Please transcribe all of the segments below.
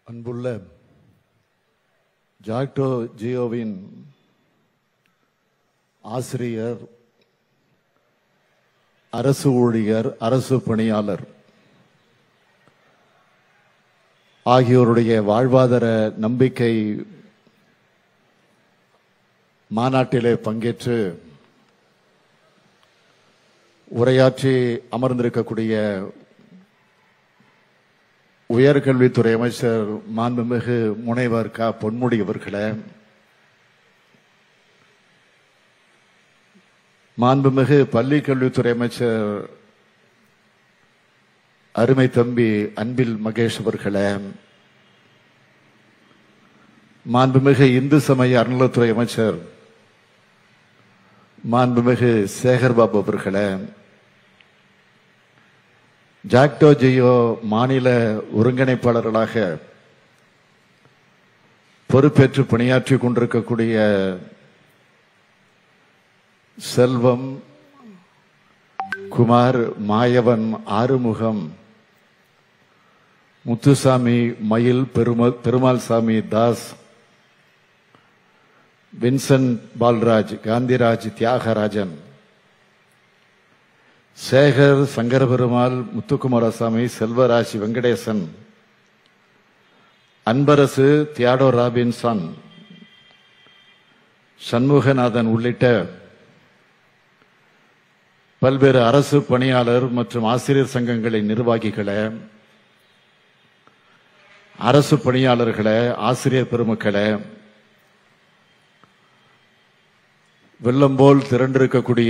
அன்புள்ள ஜாக்டோ ஜியோவின் ஆசிரியர் அரசு ஊழியர் அரசு பணியாளர் ஆகியோருடைய வாழ்வாதார நம்பிக்கை மாநாட்டிலே பங்கேற்று உரையாற்றி அமர்ந்திருக்கக்கூடிய உயர்கல்வித்துறை அமைச்சர் மாண்புமிகு முனைவர் க பொன்முடி அவர்களே மாண்புமிகு பள்ளி கல்வித்துறை அமைச்சர் அருமை தம்பி அன்பில் மகேஷ் அவர்களே மாண்புமிகு இந்து சமய அறநிலைத்துறை அமைச்சர் மாண்புமிகு சேகர்பாபு அவர்களே ஜாக்டோ ஜியோ மாநில ஒருங்கிணைப்பாளர்களாக பொறுப்பேற்று பணியாற்றிக் கொண்டிருக்கக்கூடிய செல்வம் குமார் மாயவன் ஆறுமுகம் முத்துசாமி மயில் Perumal Perumal Sami Das Vincent Paulraj Gandhiraj Thiyagarajan Sekar Sankaraperumal Muthukumarasamy Selvaraj Venkatesan Anbarasu Theodore Robinson Shanmuganathan உள்ளிட்ட பல்வேறு அரசு பணியாளர் மற்றும் ஆசிரியர் சங்கங்களின் நிர்வாகிகளே அரசு பணியாளர்களே ஆசிரியர் பெருமக்களே வெள்ளம் போல் திரண்டிருக்கக்கூடிய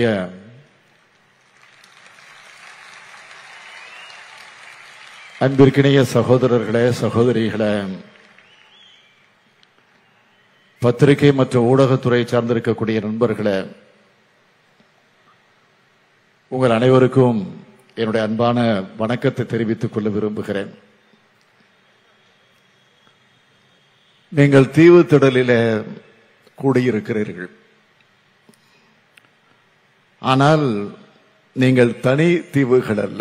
அன்பிற்கிணைய சகோதரர்களே சகோதரிகளே பத்திரிகை மற்றும் ஊடகத்துறை சார்ந்திருக்கக்கூடிய நண்பர்களே உங்கள் அனைவருக்கும் என்னுடைய அன்பான வணக்கத்தை தெரிவித்துக் கொள்ள விரும்புகிறேன் நீங்கள் தீவு திடலிலே கூடியிருக்கிறீர்கள் ஆனால் நீங்கள் தனி தீவுகள் அல்ல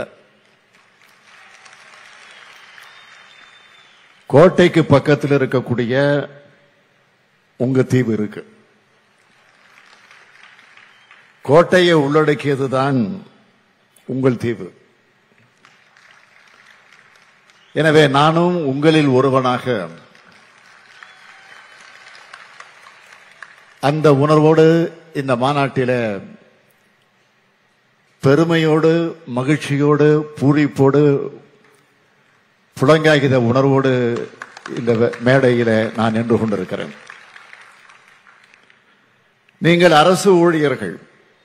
கோட்டைக்கு பக்கத்தில் இருக்கக்கூடிய உங்க தீவு இருக்கு கோட்டையை உள்ளடக்கியதுதான் உங்கள் தீவு எனவே நானும் உங்களில் ஒருவனாக அந்த உணர்வோடு இந்த மாநாட்டில பெருமையோடு மகிழ்ச்சியோடு பூரிப்போடு புலங்காகித உணர்வோடு இந்த மேடையில நான் நின்று கொண்டிருக்கிறேன் நீங்கள் அரசு ஊழியர்கள்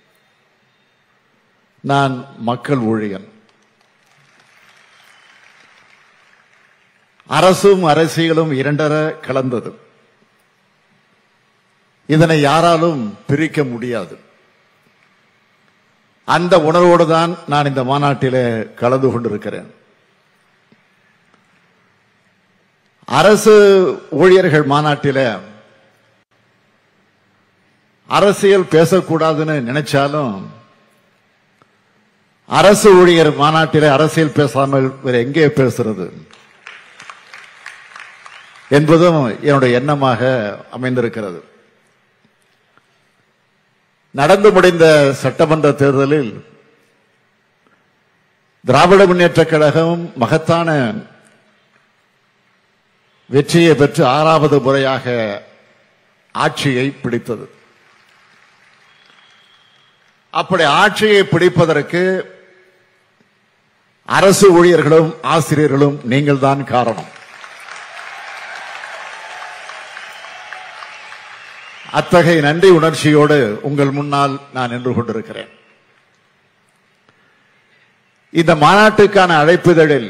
நான் மக்கள் ஊழியன் அரசும் அரசியலும் இரண்டர கலந்தது இதனை யாராலும் பிரிக்க முடியாது அந்த உணர்வோடு தான் நான் இந்த மாநாட்டிலே கலந்து கொண்டிருக்கிறேன் அரசு ஊழியர்கள் மாநாட்டில அரசியல் பேசக்கூடாதுன்னு நினைச்சாலும் அரசு ஊழியர் மாநாட்டில அரசியல் பேசாமல் வேற எங்கே பேசுறது என்பதும் என்னுடைய எண்ணமாக அமைந்திருக்கிறது நடந்து முடிந்த சட்டமன்ற தேர்தலில் திராவிட முன்னேற்ற கழகம் மகத்தான வெற்றியை பெற்று ஆறாவது முறையாக ஆட்சியை பிடித்தது அப்படி ஆட்சியை பிடிப்பதற்கு அரசு ஊழியர்களும் ஆசிரியர்களும் நீங்கள் தான் காரணம் அத்தகைய நன்றி உணர்ச்சியோடு உங்கள் முன்னால் நான் நின்று கொண்டிருக்கிறேன் இந்த மாநாட்டுக்கான அழைப்புதழில்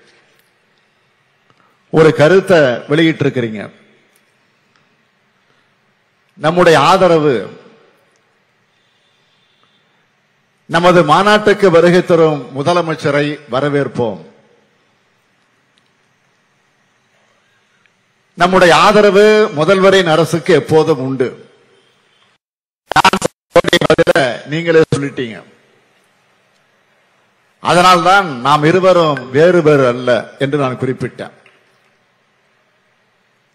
ஒரு கருத்தை வெளியிட்டிருக்கிறீங்க நம்முடைய ஆதரவு நமது மாநாட்டுக்கு வருகை தரும் முதலமைச்சரை வரவேற்போம் நம்முடைய ஆதரவு முதல்வரின் அரசுக்கு எப்போதும் உண்டு நீங்களே சொல்லிட்டீங்க அதனால்தான் நாம் இருவரும் வேறு வேறு அல்ல என்று நான் குறிப்பிட்டேன்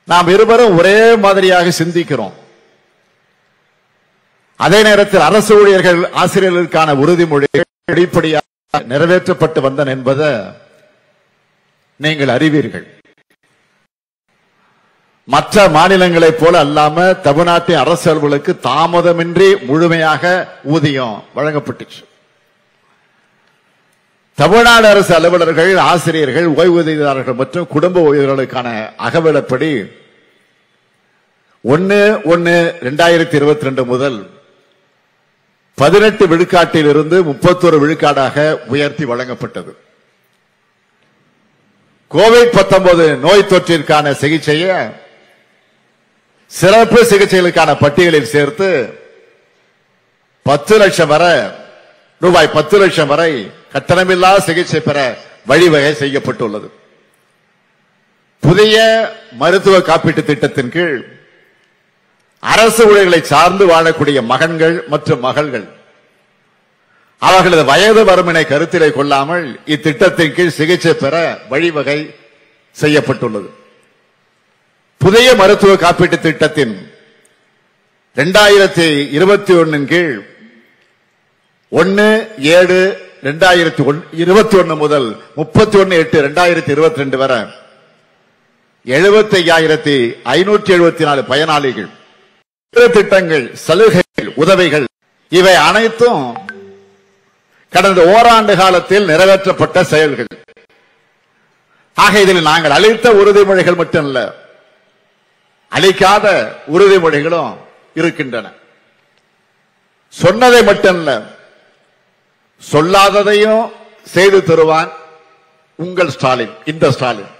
நாம் இருவரும் ஒரே மாதிரியாக சிந்திக்கிறோம் அதே நேரத்தில் அரசு ஊழியர்கள் ஆசிரியர்களுக்கான உறுதிமொழி வெளிப்படையாக நிறைவேற்றப்பட்டு வந்தன என்பதை நீங்கள் அறிவீர்கள் மற்ற மாநிலங்களைப் போல அல்லாம தமிழ்நாட்டின் அரசு அலுவலுக்கு தாமதமின்றி முழுமையாக ஊதியம் வழங்கப்பட்டுச்சு தமிழ்நாடு அரசு அலுவலர்கள் ஆசிரியர்கள் ஓய்வூதியதாரர்கள் மற்றும் குடும்ப ஓய்வர்களுக்கான அகவிலப்படி ஒன்னு ஒன்னு ரெண்டாயிரத்தி இருபத்தி ரெண்டு முதல் பதினெட்டு விழுக்காட்டில் இருந்து முப்பத்தொரு விழுக்காடாக உயர்த்தி வழங்கப்பட்டது கோவிட் 19 நோய் தொற்றிற்கான சிகிச்சையை சிறப்பு சிகிச்சைகளுக்கான பட்டியலில் சேர்த்து பத்து லட்சம் வரை ரூபாய் பத்து லட்சம் வரை கட்டணமில்லா சிகிச்சை பெற வழிவகை செய்யப்பட்டுள்ளது புதிய மருத்துவ காப்பீட்டு திட்டத்தின் கீழ் அரசு ஊழியர்களை சார்ந்து வாழக்கூடிய மகன்கள் மற்றும் மகள்கள் அவர்களது வயது வரம்பினை கருத்திலே கொள்ளாமல் இத்திட்டத்தின் கீழ் சிகிச்சை பெற வழிவகை செய்யப்பட்டுள்ளது புதிய மருத்துவ காப்பீட்டு திட்டத்தின் இரண்டாயிரத்தி இருபத்தி ஒன்னின் கீழ் ஒன்னு ஏழு ரெண்டாயிரத்தி இருபத்தி ஒன்னு முதல் முப்பத்தி ஒன்னு எட்டு ரெண்டாயிரத்தி இருபத்தி ரெண்டு வரை எழுபத்தி ஐயாயிரத்தி ஐநூற்றி எழுபத்தி நாலு பயனாளிகள் பிற திட்டங்கள் சலுகைகள் உதவிகள் இவை அனைத்தும் கடந்த ஓராண்டு காலத்தில் நிறைவேற்றப்பட்ட செயல்கள் ஆக இதில் நாங்கள் அளித்த உறுதிமொழிகள் மட்டுமல்ல அளிக்காத உறுதிமொழிகளும் இருக்கின்றன சொன்னதை மட்டுமல்ல சொல்லாததையும் செய்து தருவான் உங்கள் ஸ்டாலின் இந்த ஸ்டாலின்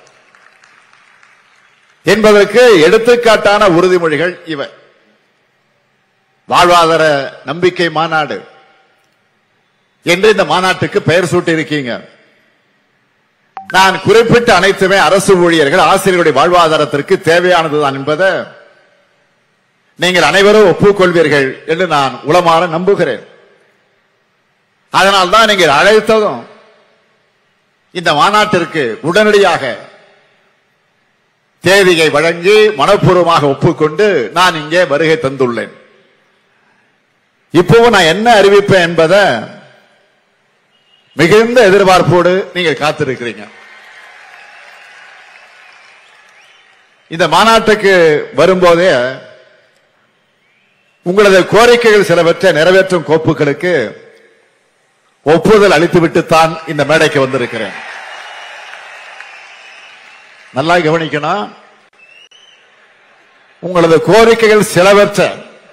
என்பதற்கு எடுத்துக்காட்டான உறுதிமொழிகள் இவை வாழ்வாதார நம்பிக்கை மாநாடு என்று இந்த மாநாட்டுக்கு பெயர் சூட்டி இருக்கீங்க நான் குறிப்பிட்ட அனைத்துமே அரசு ஊழியர்கள் ஆசிரியர்களுடைய வாழ்வாதாரத்திற்கு தேவையானதுதான் என்பதை நீங்கள் அனைவரும் ஒப்புக்கொள்வீர்கள் என்று நான் உளமாற நம்புகிறேன் அதனால்தான் நீங்கள் அழைத்ததும் இந்த மாநாட்டிற்கு உடனடியாக தேதியை வழங்கி மனப்பூர்வமாக ஒப்புக்கொண்டு நான் இங்கே வருகை தந்துள்ளேன் இப்போவும் நான் என்ன அறிவிப்பேன் என்பதை மிகுந்த எதிர்பார்ப்போடு நீங்கள் காத்திருக்கிறீங்க இந்த மாநாட்டுக்கு வரும்போதே உங்களது கோரிக்கைகள் சிலவற்றை நிறைவேற்றும் கோப்புகளுக்கு ஒப்புதல் அளித்துவிட்டுத்தான் இந்த மேடைக்கு வந்திருக்கிறேன் நல்லா கவனிக்கணும் உங்களது கோரிக்கைகள் சிலவற்றை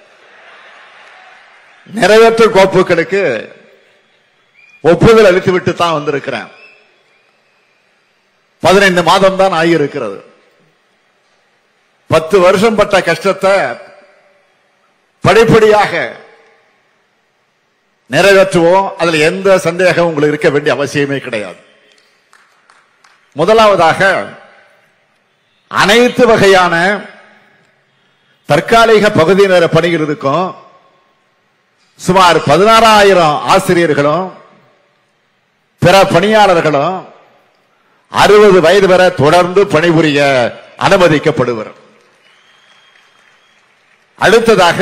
நிறைவேற்றும் கோப்புகளுக்கு ஒப்புதல் அளித்துவிட்டு தான் வந்திருக்கிறேன் பதினைந்து மாதம் தான் ஆகியிருக்கிறது பத்து வருஷம் பட்ட கஷ்டத்தை படிப்படியாக நிறைவேற்றுவோம் அதுல எந்த சந்தேகம் உங்களுக்கு இருக்க வேண்டிய அவசியமே கிடையாது முதலாவதாக அனைத்து வகையான தற்காலிக பகுதி நேர பணிகள் இருக்கும் சுமார் பதினாறாயிரம் ஆசிரியர்களும் பிற பணியாளர்களும் அறுபது வயது வரை தொடர்ந்து பணிபுரிய அனுமதிக்கப்படுவர் அடுத்ததாக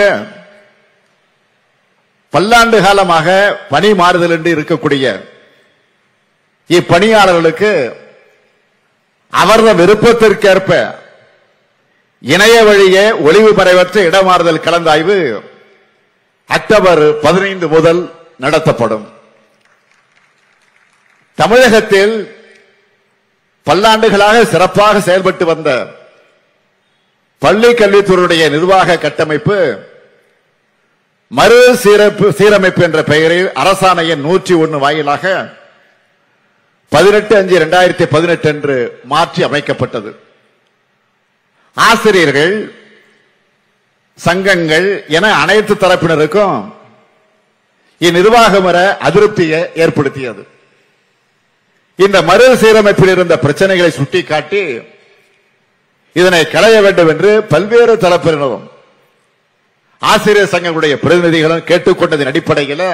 பல்லாண்டு காலமாக பணி மாறுதல் என்று இருக்கக்கூடிய இப்பணியாளர்களுக்கு அவரது விருப்பத்திற்கேற்ப இணைய வழியே ஒளிவு மறைவற்ற இடமாறுதல் கலந்தாய்வு அக்டோபர் பதினைந்து முதல் நடத்தப்படும் தமிழகத்தில் பல்லாண்டுகளாக சிறப்பாக செயல்பட்டு வந்த பள்ளி கல்வித்துறையுடைய நிர்வாக கட்டமைப்பு மறு சீரப்பு சீரமைப்பு என்ற பெயரில் அரசாணை எண் நூற்றி ஒன்று வாயிலாக பதினெட்டு அஞ்சு இரண்டாயிரத்தி பதினெட்டு அன்று மாற்றி அமைக்கப்பட்டது ஆசிரியர்கள் சங்கங்கள் என அனைத்து தரப்பினருக்கும் இந்நிர்வாக முறை அதிருப்தியை ஏற்படுத்தியது இந்த மறுசீரமைப்பில் இருந்த பிரச்சனைகளை சுட்டிக்காட்டி இதனை களைய வேண்டும் என்று பல்வேறு தரப்பினரும் ஆசிரியர் சங்கங்களுடைய பிரதிநிதிகளும் கேட்டுக்கொண்டதன் அடிப்படையில்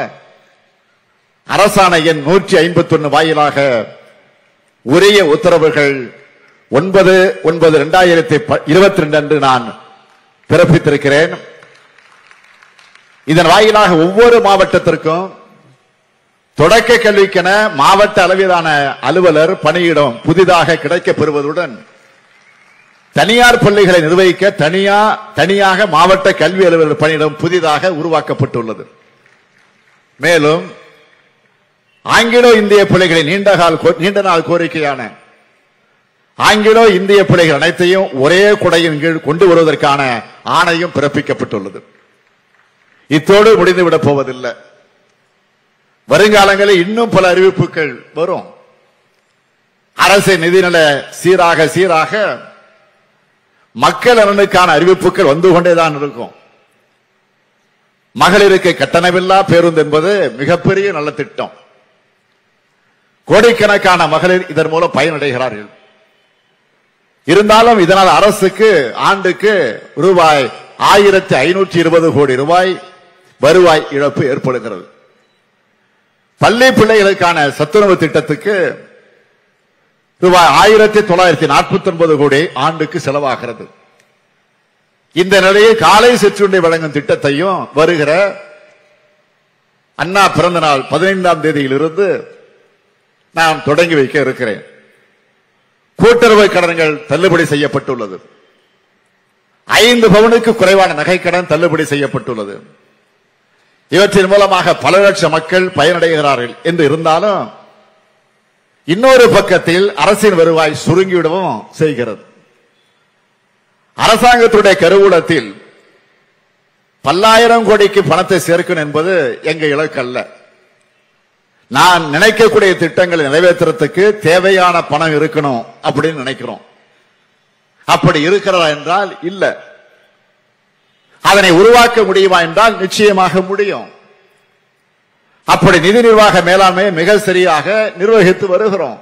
அரசாணை எண் நூற்றி ஐம்பத்தி ஒன்னு வாயிலாக உரிய உத்தரவுகள் ஒன்பது ஒன்பது இரண்டாயிரத்தி இருபத்தி ரெண்டு அன்று நான் பிறப்பித்திருக்கிறேன் இதன் வாயிலாக ஒவ்வொரு மாவட்டத்திற்கும் தொடக்க கல்விக்கென மாவட்ட அளவிலான அலுவலர் பணியிடம் புதிதாக கிடைக்கப் பெறுவதுடன் தனியார் பள்ளிகளை நிர்வகிக்க தனியா தனியாக மாவட்ட கல்வி அலுவலர் பணியிடம் புதிதாக உருவாக்கப்பட்டுள்ளது மேலும் ஆங்கிலோ இந்திய பிள்ளைகளின் நீண்ட கால கோ- நீண்ட நாள் கோரிக்கையான ஆங்கிலோ இந்திய பிள்ளைகள் அனைத்தையும் ஒரே குடையின் கீழ் கொண்டு வருவதற்கான ஆணையும் பிறப்பிக்கப்பட்டுள்ளது இத்தோடு முடிந்துவிடப் போவதில்லை வருங்காலங்களில் இன்னும் பல அறிவிப்புகள் வரும் அரசு நிதிநில சீராக சீராக மக்கள் நலனுக்கான அறிவிப்புகள் வந்து கொண்டேதான் இருக்கும் மகளிருக்கு கட்டணமில்லா பேருந்து என்பது மிகப்பெரிய நல்ல திட்டம் கோடிக்கணக்கான மகளிர் இதன் மூலம் பயனடைகிறார்கள் இருந்தாலும் இதனால் அரசுக்கு ஆண்டுக்கு ரூபாய் ஆயிரத்தி ஐநூற்றி இருபது கோடி ரூபாய் வருவாய் இழப்பு ஏற்படுகிறது பள்ளி பிள்ளைகளுக்கான சத்துணவு திட்டத்துக்கு ரூபாய் ஆயிரத்தி தொள்ளாயிரத்தி நாற்பத்தி ஒன்பது கோடி ஆண்டுக்கு செலவாகிறது இந்த நிலையில் காலை சிற்றுண்டி வழங்கும் திட்டத்தையும் வருகிற அண்ணா பிறந்த நாள் பதினைந்தாம் தேதியிலிருந்து நான் தொடங்கி வைக்க இருக்கிறேன் கூட்டுறவு கடன்கள் தள்ளுபடி செய்யப்பட்டுள்ளது ஐந்து பவுனுக்கு குறைவான நகைக்கடன் தள்ளுபடி செய்யப்பட்டுள்ளது இவற்றின் மூலமாக பல லட்சம் மக்கள் பயனடைகிறார்கள் என்று இருந்தாலும் இன்னொரு பக்கத்தில் அரசின் வருவாய் சுருங்கிவிடவும் செய்கிறது அரசாங்கத்துடைய கருவூலத்தில் பல்லாயிரம் கோடிக்கு பணத்தை சேர்க்கணும் என்பது எங்க இலக்கு அல்ல நான் நினைக்கக்கூடிய திட்டங்களை நிறைவேற்றுறதுக்கு தேவையான பணம் இருக்கணும் அப்படின்னு நினைக்கிறோம் அப்படி இருக்கிறதா என்றால் இல்ல அதனை உருவாக்க முடியுமா என்றால் நிச்சயமாக முடியும் அப்படி நிதி நிர்வாக மேலாண்மையை மிக சரியாக நிர்வகித்து வருகிறோம்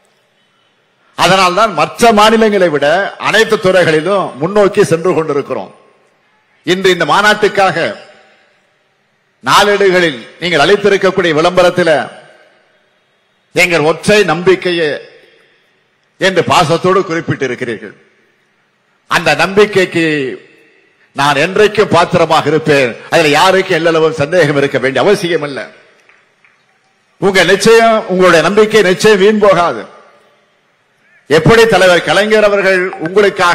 அதனால்தான் மற்ற மாநிலங்களை விட அனைத்து துறைகளிலும் முன்னோக்கி சென்று கொண்டிருக்கிறோம் இன்று இந்த மாநாட்டுக்காக நாளேடுகளில் நீங்கள் அளித்திருக்கக்கூடிய விளம்பரத்தில் எங்கள் ஒற்றை நம்பிக்கையே என்று பாசத்தோடு குறிப்பிட்டிருக்கிறீர்கள் அந்த நம்பிக்கைக்கு நான் என்றைக்கும் பாத்திரமாக இருப்பேன் அதில் யாருக்கும் எல்லளவும் சந்தேகம் இருக்க வேண்டிய அவசியம் இல்லை உங்க நிச்சயம் உங்களுடைய நம்பிக்கை நிச்சயம் வீண் போகாது எப்படி தலைவர் கலைஞர் அவர்கள் உங்களுக்காக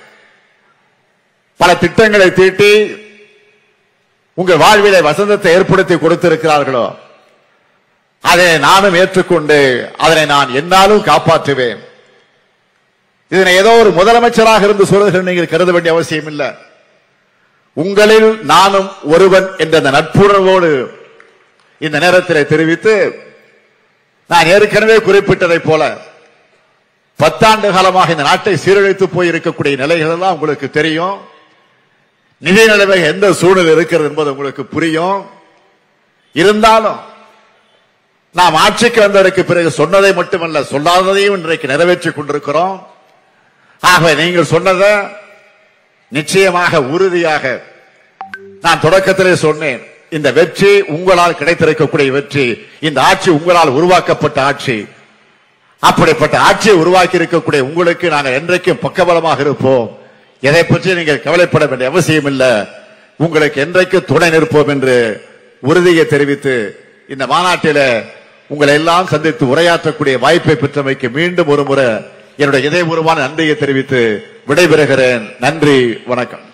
பல திட்டங்களை தீட்டி உங்கள் வாழ்விலை வசந்தத்தை ஏற்படுத்தி கொடுத்திருக்கிறார்களோ அதை நானும் ஏற்றுக்கொண்டு அதனை நான் என்னாலும் காப்பாற்றுவேன் இதனை ஏதோ ஒரு முதலமைச்சராக இருந்து சொல்லுகிற நீங்கள் கருத வேண்டிய அவசியம் இல்லை உங்களில் நானும் ஒருவன் என்ற அந்த நட்புணர்வோடு இந்த நேரத்தில் தெரிவித்து நான் ஏற்கனவே குறிப்பிட்டதைப் போல பத்தாண்டு காலமாக இந்த நாட்டை சீரழித்து போயிருக்கக்கூடிய நிலைகள் எல்லாம் உங்களுக்கு தெரியும் நிதி நிலைமை எந்த சூழ்நிலை இருக்கிறது என்பது உங்களுக்கு புரியும் இருந்தாலும் நாம் ஆட்சிக்கு வந்ததற்கு பிறகு சொன்னதை மட்டுமல்ல சொல்லாததையும் இன்றைக்கு நிறைவேற்றிக் கொண்டிருக்கிறோம் ஆகவே நீங்கள் சொன்னதை நிச்சயமாக உறுதியாக நான் தொடக்கத்திலே சொன்னேன் இந்த வெற்றி உங்களால் கிடைத்திருக்கக்கூடிய வெற்றி இந்த ஆட்சி உங்களால் உருவாக்கப்பட்ட ஆட்சி அப்படிப்பட்ட ஆட்சியை உருவாக்கி இருக்கக்கூடிய உங்களுக்கு நாங்கள் என்றைக்கும் பக்கபலமாக இருப்போம் எதை பற்றி நீங்கள் கவலைப்பட வேண்டிய அவசியம் இல்லை உங்களுக்கு என்றைக்கு துணை நிற்போம் என்று உறுதியை தெரிவித்து இந்த மாநாட்டில உங்களை எல்லாம் சந்தித்து உரையாற்றக்கூடிய வாய்ப்பை பெற்றமைக்கு மீண்டும் ஒரு முறை என்னுடைய இதயபூர்வமான நன்றியை தெரிவித்து விடைபெறுகிறேன் நன்றி வணக்கம்